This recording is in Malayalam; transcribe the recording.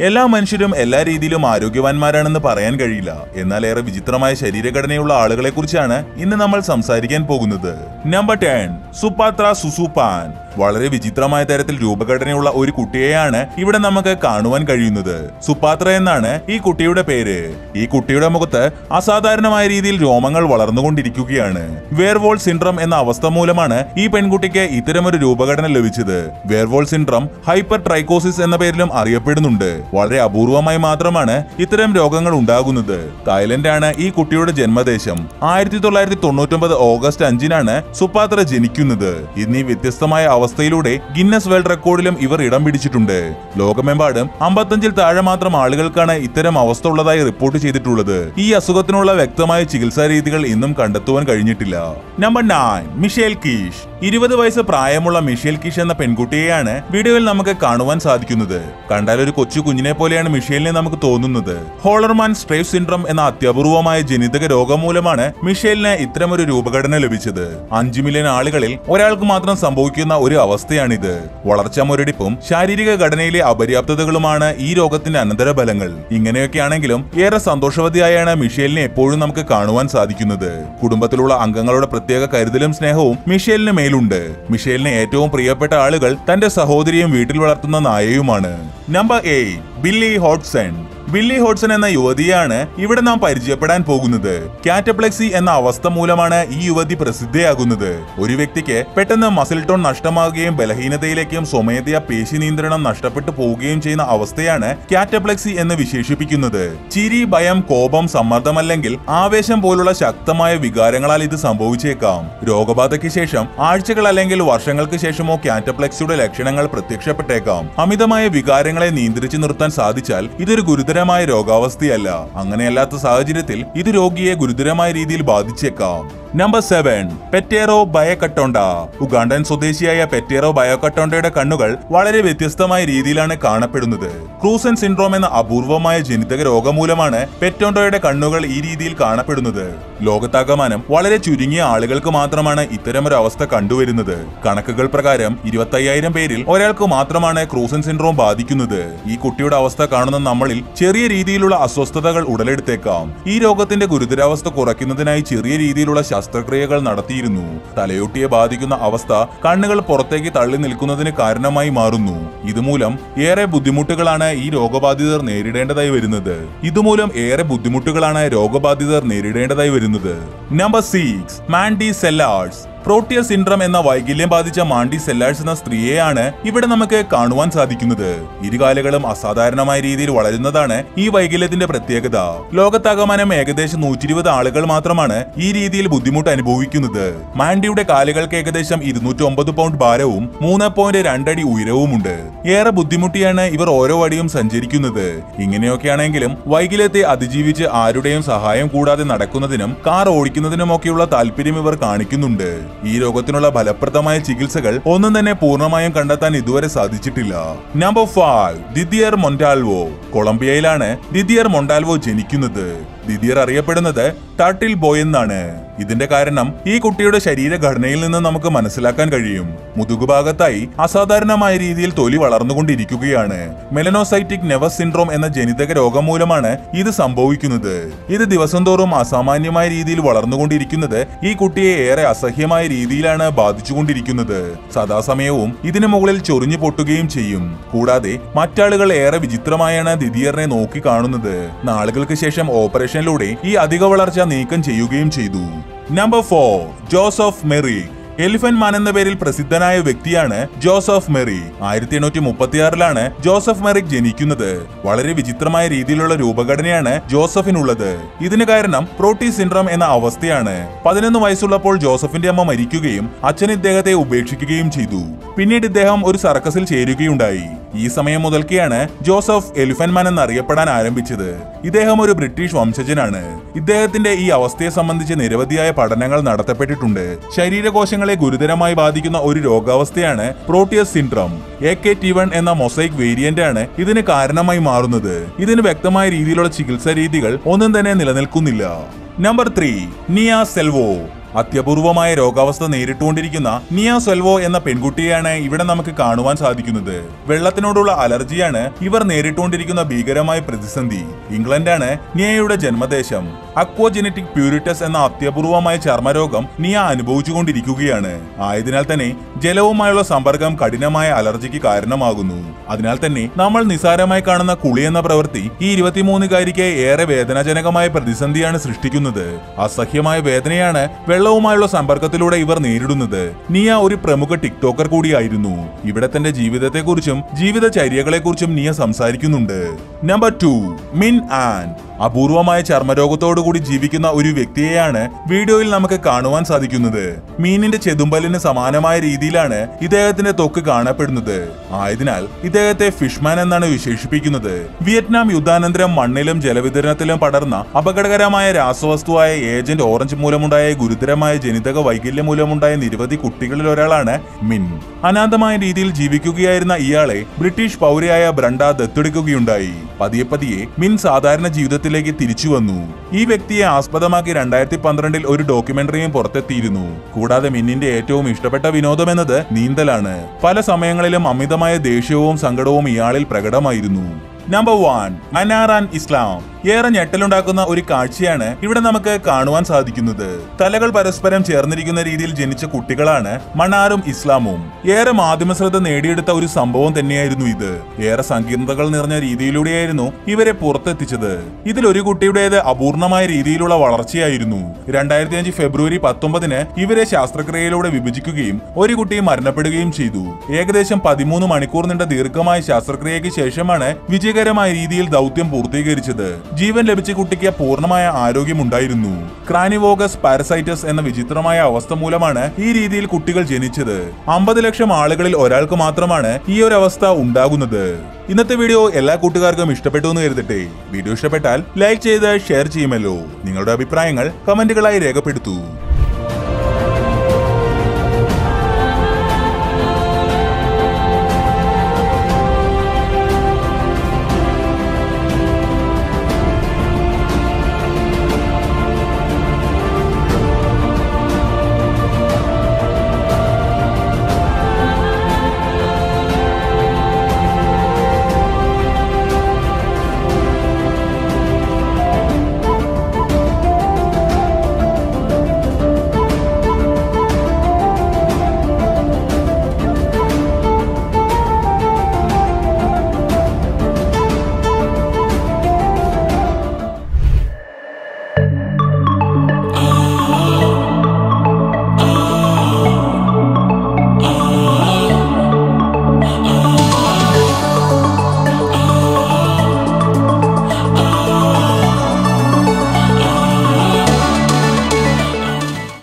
എല്ലാ മനുഷ്യരും എല്ലാ രീതിയിലും ആരോഗ്യവാന്മാരാണെന്ന് പറയാൻ കഴിയില്ല എന്നാൽ ഏറെ വിചിത്രമായ ശരീരഘടനയുള്ള ആളുകളെ കുറിച്ചാണ് ഇന്ന് നമ്മൾ സംസാരിക്കാൻ പോകുന്നത് നമ്പർ ടെൻ സുപാത്ര സുസുപാൻ വളരെ വിചിത്രമായ തരത്തിൽ രൂപഘടനയുള്ള ഒരു കുട്ടിയെയാണ് ഇവിടെ നമുക്ക് കാണുവാൻ കഴിയുന്നത് സുപാത്ര എന്നാണ് ഈ കുട്ടിയുടെ പേര് ഈ കുട്ടിയുടെ മുഖത്ത് അസാധാരണമായ രീതിയിൽ രോമങ്ങൾ വളർന്നുകൊണ്ടിരിക്കുകയാണ് വേർവോൾ സിൻഡ്രം എന്ന അവസ്ഥ മൂലമാണ് ഈ പെൺകുട്ടിക്ക് ഇത്തരമൊരു രൂപഘടന ലഭിച്ചത് വേർവോൾ സിൻഡ്രം ഹൈപ്പർ ട്രൈക്കോസിസ് എന്ന പേരിലും അറിയപ്പെടുന്നുണ്ട് വളരെ അപൂർവമായി മാത്രമാണ് ഇത്തരം രോഗങ്ങൾ ഉണ്ടാകുന്നത് തായ്ലൻഡാണ് ഈ കുട്ടിയുടെ ജന്മദേശം ആയിരത്തി തൊള്ളായിരത്തി തൊണ്ണൂറ്റൊമ്പത് ഓഗസ്റ്റ് അഞ്ചിനാണ് സുപാത്ര ജനിക്കുന്നത് ഇന്ന് ഈ വ്യത്യസ്തമായ അവസ്ഥയിലൂടെ ഗിന്നസ് വേൾഡ് റെക്കോർഡിലും ഇവർ ഇടം പിടിച്ചിട്ടുണ്ട് ലോകമെമ്പാടും അമ്പത്തഞ്ചിൽ താഴെ മാത്രം ആളുകൾക്കാണ് ഇത്തരം അവസ്ഥ ഉള്ളതായി റിപ്പോർട്ട് ചെയ്തിട്ടുള്ളത് ഈ അസുഖത്തിനുള്ള വ്യക്തമായ ചികിത്സാ രീതികൾ ഇന്നും കണ്ടെത്തുവാൻ കഴിഞ്ഞിട്ടില്ല നമ്പർ നയൻ മിഷേൽ കീഷ് ഇരുപത് വയസ്സ് പ്രായമുള്ള മിഷേൽ കീഷ് എന്ന പെൺകുട്ടിയെയാണ് വീഡിയോയിൽ നമുക്ക് കാണുവാൻ സാധിക്കുന്നത് കണ്ടാൽ ഒരു കൊച്ചു കുഞ്ഞിനെ പോലെയാണ് മിഷേലിനെ നമുക്ക് തോന്നുന്നത് ഹോളർമാൻ സ്ട്രേഫ് സിൻഡ്രം എന്ന അത്യപൂർവമായ ജനിതക രോഗം മൂലമാണ് മിഷേലിന് ഇത്തരമൊരു രൂപഘടന ലഭിച്ചത് അഞ്ചു മില്യൺ ആളുകളിൽ ഒരാൾക്ക് മാത്രം സംഭവിക്കുന്ന ഒരു അവസ്ഥയാണിത് വളർച്ചാ മുരടിപ്പും ശാരീരിക ഘടനയിലെ അപര്യാപ്തതകളുമാണ് ഈ രോഗത്തിന്റെ അനന്തരഫലങ്ങൾ ഇങ്ങനെയൊക്കെയാണെങ്കിലും ഏറെ സന്തോഷവതിയായാണ് മിഷേലിനെ എപ്പോഴും നമുക്ക് കാണുവാൻ സാധിക്കുന്നത് കുടുംബത്തിലുള്ള അംഗങ്ങളുടെ പ്രത്യേക കരുതലും സ്നേഹവും മിഷേലിന് മേലുണ്ട് മിഷേലിന് ഏറ്റവും പ്രിയപ്പെട്ട ആളുകൾ തന്റെ സഹോദരിയും വീട്ടിൽ വളർത്തുന്ന നായയുമാണ് number eight Billy Hotson Billy Hotson എന്ന യുവതിയാണ് ഇവിടെ നാം പരിചയപ്പെടാൻ പോകുന്നത് കാറ്റപ്ലെക്സി എന്ന അവസ്ഥ മൂലമാണ് ഈ യുവതി പ്രസിദ്ധയാകുന്നത് ഒരു വ്യക്തിക്ക് പെട്ടെന്ന് മസിൽ ടോൺ നഷ്ടമാവുകയും ബലഹീനതയിലേക്കും സ്വമേധയാ പേശി നിയന്ത്രണം നഷ്ടപ്പെട്ടു പോവുകയും ചെയ്യുന്ന അവസ്ഥയാണ് കാറ്റപ്ലെക്സി എന്ന് വിശേഷിപ്പിക്കുന്നത് ചിരി ഭയം കോപം സമ്മർദ്ദമല്ലെങ്കിൽ ആവേശം പോലുള്ള ശക്തമായ വികാരങ്ങളാൽ ഇത് സംഭവിച്ചേക്കാം രോഗബാധയ്ക്ക് ശേഷം ആഴ്ചകൾ അല്ലെങ്കിൽ വർഷങ്ങൾക്ക് ശേഷമോ കാറ്റപ്ലെക്സിയുടെ ലക്ഷണങ്ങൾ പ്രത്യക്ഷപ്പെട്ടേക്കാം അമിതമായ വികാരങ്ങളെ നിയന്ത്രിച്ചു നിർത്താൻ സാധിച്ചാൽ ഇതൊരു ഗുരുതരമായ രോഗാവസ്ഥയല്ല അങ്ങനെയല്ലാത്ത സാഹചര്യത്തിൽ ഇത് രോഗിയെ ഗുരുതരമായ രീതിയിൽ ബാധിച്ചേക്കാം നമ്പർ സെവൻ പെറ്റേറോ ബയക്കട്ടോണ്ട ഉഗാണ്ടൻ സ്വദേശിയായ പെറ്റേറോ ബയോക്കട്ടോണ്ടയുടെ കണ്ണുകൾ വളരെ വ്യത്യസ്തമായ രീതിയിലാണ് കാണപ്പെടുന്നത് ക്രൂസൻ സിൻഡ്രോം എന്ന അപൂർവമായ ജനിതക രോഗം മൂലമാണ് പെറ്റോണ്ടോയുടെ കണ്ണുകൾ ഈ രീതിയിൽ കാണപ്പെടുന്നത് ലോകത്താകമാനം വളരെ ചുരുങ്ങിയ ആളുകൾക്ക് മാത്രമാണ് ഇത്തരമൊരു അവസ്ഥ കണ്ടുവരുന്നത് കണക്കുകൾ പ്രകാരം ഇരുപത്തയ്യായിരം പേരിൽ ഒരാൾക്ക് മാത്രമാണ് ക്രൂസൻ സിൻഡ്രോം ബാധിക്കുന്നത് ഈ കുട്ടിയുടെ അവസ്ഥ കാണുന്ന നമ്മളിൽ ചെറിയ രീതിയിലുള്ള അസ്വസ്ഥതകൾ ഉടലെടുത്തേക്കാം ഈ രോഗത്തിന്റെ ഗുരുതരാവസ്ഥ കുറയ്ക്കുന്നതിനായി ചെറിയ രീതിയിലുള്ള ശസ്ത്രക്രിയകൾ നടത്തിയിരുന്നു തലയൊട്ടിയെ ബാധിക്കുന്ന അവസ്ഥ കണ്ണുകൾ പുറത്തേക്ക് തള്ളി നിൽക്കുന്നതിന് കാരണമായി മാറുന്നു ഇതുമൂലം ഏറെ ബുദ്ധിമുട്ടുകളാണ് ഈ രോഗബാധിതർ നേരിടേണ്ടതായി വരുന്നത് ഇതുമൂലം ഏറെ ബുദ്ധിമുട്ടുകളാണ് രോഗബാധിതർ നേരിടേണ്ടതായി വരുന്നത് number six Mandy Sellars Proteus syndrome എന്ന വൈകല്യം ബാധിച്ച മാണ്ടി സെല്ലാഴ്സ് എന്ന സ്ത്രീയെയാണ് ഇവിടെ നമുക്ക് കാണുവാൻ സാധിക്കുന്നത് ഇരുകാലുകളും അസാധാരണമായ രീതിയിൽ വളരുന്നതാണ് ഈ വൈകല്യത്തിന്റെ പ്രത്യേകത ലോകത്താകമാനം ഏകദേശം നൂറ്റി ഇരുപത് ആളുകൾ മാത്രമാണ് ഈ രീതിയിൽ ബുദ്ധിമുട്ട് അനുഭവിക്കുന്നത് മാൻഡിയുടെ കാലുകൾക്ക് ഏകദേശം ഇരുന്നൂറ്റി ഒമ്പത് പൗണ്ട് ഭാരവും മൂന്ന് പോയിന്റ് രണ്ടടി ഉയരവുമുണ്ട് ഏറെ ബുദ്ധിമുട്ടിയാണ് ഇവർ ഓരോ അടിയും സഞ്ചരിക്കുന്നത് ഇങ്ങനെയൊക്കെയാണെങ്കിലും വൈകല്യത്തെ അതിജീവിച്ച് ആരുടെയും സഹായം കൂടാതെ നടക്കുന്നതിനും കാർ ഓടിക്കുന്നതിനുമൊക്കെയുള്ള താല്പര്യം ഇവർ കാണിക്കുന്നുണ്ട് ഈ രോഗത്തിനുള്ള ഫലപ്രദമായ ചികിത്സകൾ ഒന്നും തന്നെ പൂർണ്ണമായും കണ്ടെത്താൻ ഇതുവരെ സാധിച്ചിട്ടില്ല നമ്പർ ഫൈവ് ദിദിയർ മൊണ്ടാൽവോ കൊളംബിയയിലാണ് ദിദിയർ മൊണ്ടാൽവോ ജനിക്കുന്നത് ദിദിയർ അറിയപ്പെടുന്നത് ടർട്ടിൽ ബോയ് എന്നാണ് ഇതിന്റെ കാരണം ഈ കുട്ടിയുടെ ശരീരഘടനയിൽ നിന്ന് നമുക്ക് മനസ്സിലാക്കാൻ കഴിയും മുതുകുഭാഗത്തായി അസാധാരണമായ രീതിയിൽ തൊലി വളർന്നുകൊണ്ടിരിക്കുകയാണ് മെലനോസൈറ്റിക് നെവസ് സിൻഡ്രോം എന്ന ജനിതക രോഗം മൂലമാണ് ഇത് സംഭവിക്കുന്നത് ഇത് ദിവസം തോറും അസാമാന്യമായ രീതിയിൽ വളർന്നുകൊണ്ടിരിക്കുന്നത് ഈ കുട്ടിയെ ഏറെ അസഹ്യമായ രീതിയിലാണ് ബാധിച്ചുകൊണ്ടിരിക്കുന്നത് സദാസമയവും ഇതിനു മുകളിൽ ചൊറിഞ്ഞു പൊട്ടുകയും ചെയ്യും കൂടാതെ മറ്റാളുകൾ ഏറെ വിചിത്രമായാണ് ദിദിയറിനെ നോക്കി കാണുന്നത് നാളുകൾക്ക് ശേഷം ഓപ്പറേഷനിലൂടെ ഈ അധിക വളർച്ച നീക്കം ചെയ്യുകയും ചെയ്തു number four Joseph Merrick elephant man എന്ന പേരിൽ പ്രസിദ്ധനായ വ്യക്തിയാണ് ജോസഫ് മെറി ആയിരത്തി എണ്ണൂറ്റി മുപ്പത്തിയാറിലാണ് ജോസഫ് മെറിക് ജനിക്കുന്നത് വളരെ വിചിത്രമായ രീതിയിലുള്ള രൂപഘടനയാണ് ജോസഫിനുള്ളത് ഇതിന് കാരണം പ്രോട്ടി സിൻഡ്രം എന്ന അവസ്ഥയാണ് പതിനൊന്ന് വയസ്സുള്ളപ്പോൾ ജോസഫിന്റെ അമ്മ മരിക്കുകയും അച്ഛൻ ഇദ്ദേഹത്തെ ഉപേക്ഷിക്കുകയും ചെയ്തു പിന്നീട് ഇദ്ദേഹം ഒരു സർക്കസിൽ ചേരുകയുണ്ടായി ഈ സമയം മുതൽക്കെയാണ് ജോസഫ് എലിഫന്റ് മാൻ എന്നറിയപ്പെടാൻ ആരംഭിച്ചത് ഇദ്ദേഹം ഒരു ബ്രിട്ടീഷ് വംശജനാണ് ഇദ്ദേഹത്തിന്റെ ഈ അവസ്ഥയെ സംബന്ധിച്ച് നിരവധിയായ പഠനങ്ങൾ നടത്തപ്പെട്ടിട്ടുണ്ട് ശരീരകോശങ്ങളെ ഗുരുതരമായി ബാധിക്കുന്ന ഒരു രോഗാവസ്ഥയാണ് Proteus syndrome A K T one എന്ന മൊസൈക് വേരിയന്റ് ആണ് ഇതിന് കാരണമായി മാറുന്നത് ഇതിന് വ്യക്തമായ രീതിയിലുള്ള ചികിത്സാ രീതികൾ ഒന്നും തന്നെ നിലനിൽക്കുന്നില്ല നമ്പർ ത്രീ നിയ സെൽവോ അത്യപൂർവമായ രോഗാവസ്ഥ നേരിട്ടുകൊണ്ടിരിക്കുന്ന നിയ സെൽവോ എന്ന പെൺകുട്ടിയെയാണ് ഇവിടെ നമുക്ക് കാണുവാൻ സാധിക്കുന്നത് വെള്ളത്തിനോടുള്ള അലർജിയാണ് ഇവർ നേരിട്ടുകൊണ്ടിരിക്കുന്ന ഭീകരമായ പ്രതിസന്ധി ഇംഗ്ലണ്ടാണ് നിയയുടെ ജന്മദേശം അക്വോജനറ്റിക് പ്യൂരിറ്റസ് എന്ന അത്യപൂർവമായ ചർമ്മരോഗം നിയ അനുഭവിച്ചുകൊണ്ടിരിക്കുകയാണ് ആയതിനാൽ തന്നെ ജലവുമായുള്ള സമ്പർക്കം കഠിനമായ അലർജിക്ക് കാരണമാകുന്നു അതിനാൽ തന്നെ നമ്മൾ നിസാരമായി കാണുന്ന കുളി എന്ന പ്രവൃത്തി ഈ ഇരുപത്തിമൂന്നുകാരിക്ക് ഏറെ വേദനാജനകമായ പ്രതിസന്ധിയാണ് സൃഷ്ടിക്കുന്നത് അസഹ്യമായ വേദനയാണ് വെള്ളവുമായുള്ള സമ്പർക്കത്തിലൂടെ ഇവർ നേരിടുന്നത് നിയ ഒരു പ്രമുഖ ടിക്ടോക്കർ കൂടിയായിരുന്നു ഇവിടെ തന്റെ ജീവിതത്തെക്കുറിച്ചും ജീവിതചര്യകളെക്കുറിച്ചും നിയ സംസാരിക്കുന്നുണ്ട് നമ്പർ ടു മിൻ ആൻ അപൂർവമായ ചർമ്മരോഗത്തോടുകൂടി ജീവിക്കുന്ന ഒരു വ്യക്തിയെയാണ് വീഡിയോയിൽ നമുക്ക് കാണുവാൻ സാധിക്കുന്നത് മീനിന്റെ ചെതുമ്പലിന് സമാനമായ രീതിയിലാണ് ഇദ്ദേഹത്തിന്റെ ത്വക്ക് കാണപ്പെടുന്നത് ആയതിനാൽ ഇദ്ദേഹത്തെ ഫിഷ്മാൻ എന്നാണ് വിശേഷിപ്പിക്കുന്നത് വിയറ്റ്നാം യുദ്ധാനന്തരം മണ്ണിലും ജലവിതരണത്തിലും പടർന്ന അപകടകരമായ രാസവസ്തുവായ ഏജന്റ് ഓറഞ്ച് മൂലമുണ്ടായ ഗുരുതരമായ ജനിതക വൈകല്യം മൂലമുണ്ടായ നിരവധി കുട്ടികളിൽ ഒരാളാണ് മിൻ അനാഥമായ രീതിയിൽ ജീവിക്കുകയായിരുന്ന ഇയാളെ ബ്രിട്ടീഷ് പൗരയായ ബ്രണ്ട ദത്തെടുക്കുകയുണ്ടായി പതിയെ പതിയെ മിൻ സാധാരണ ജീവിതത്തിലേക്ക് തിരിച്ചു വന്നു ഈ വ്യക്തിയെ ആസ്പദമാക്കി രണ്ടായിരത്തി പന്ത്രണ്ടിൽ ഒരു ഡോക്യുമെന്ററിയും പുറത്തെത്തിയിരുന്നു കൂടാതെ മിന്നിന്റെ ഏറ്റവും ഇഷ്ടപ്പെട്ട വിനോദം എന്നത് നീന്തലാണ് പല സമയങ്ങളിലും അമിതമായ ദേഷ്യവും സങ്കടവും ഇയാളിൽ പ്രകടമായിരുന്നു നമ്പർ വൺ അനാറാൻ ഇസ്ലാം ഏറെ ഞെട്ടലുണ്ടാക്കുന്ന ഒരു കാഴ്ചയാണ് ഇവിടെ നമുക്ക് കാണുവാൻ സാധിക്കുന്നത് തലകൾ പരസ്പരം ചേർന്നിരിക്കുന്ന രീതിയിൽ ജനിച്ച കുട്ടികളാണ് മണാറും ഇസ്ലാമും ഏറെ മാധ്യമശ്രദ്ധ നേടിയെടുത്ത ഒരു സംഭവം തന്നെയായിരുന്നു ഇത് ഏറെ സങ്കീർണതകൾ നിറഞ്ഞ രീതിയിലൂടെയായിരുന്നു ഇവരെ പുറത്തെത്തിച്ചത് ഇതിൽ ഒരു കുട്ടിയുടേത് അപൂർണമായ രീതിയിലുള്ള വളർച്ചയായിരുന്നു രണ്ടായിരത്തി അഞ്ച് ഫെബ്രുവരി പത്തൊമ്പതിന് ഇവരെ ശാസ്ത്രക്രിയയിലൂടെ വിഭജിക്കുകയും ഒരു കുട്ടി മരണപ്പെടുകയും ചെയ്തു ഏകദേശം പതിമൂന്ന് മണിക്കൂർ നീണ്ട ദീർഘമായ ശാസ്ത്രക്രിയയ്ക്ക് ശേഷമാണ് വിജയകരമായ രീതിയിൽ ദൗത്യം പൂർത്തീകരിച്ചത് ജീവൻ ലഭിച്ച കുട്ടിക്ക് പൂർണ്ണമായ ആരോഗ്യമുണ്ടായിരുന്നു ക്രാനിവോഗസ് പാരസൈറ്റസ് എന്ന വിചിത്രമായ അവസ്ഥ മൂലമാണ് ഈ രീതിയിൽ കുട്ടികൾ ജനിച്ചത് അമ്പത് ലക്ഷം ആളുകളിൽ ഒരാൾക്ക് മാത്രമാണ് ഈ ഒരു അവസ്ഥ ഉണ്ടാകുന്നത് ഇന്നത്തെ വീഡിയോ എല്ലാ കൂട്ടുകാർക്കും ഇഷ്ടപ്പെട്ടു എന്ന് കരുതട്ടെ വീഡിയോ ഇഷ്ടപ്പെട്ടാൽ ലൈക്ക് ചെയ്ത് ഷെയർ ചെയ്യുമല്ലോ നിങ്ങളുടെ അഭിപ്രായങ്ങൾ കമന്റുകളായി രേഖപ്പെടുത്തൂ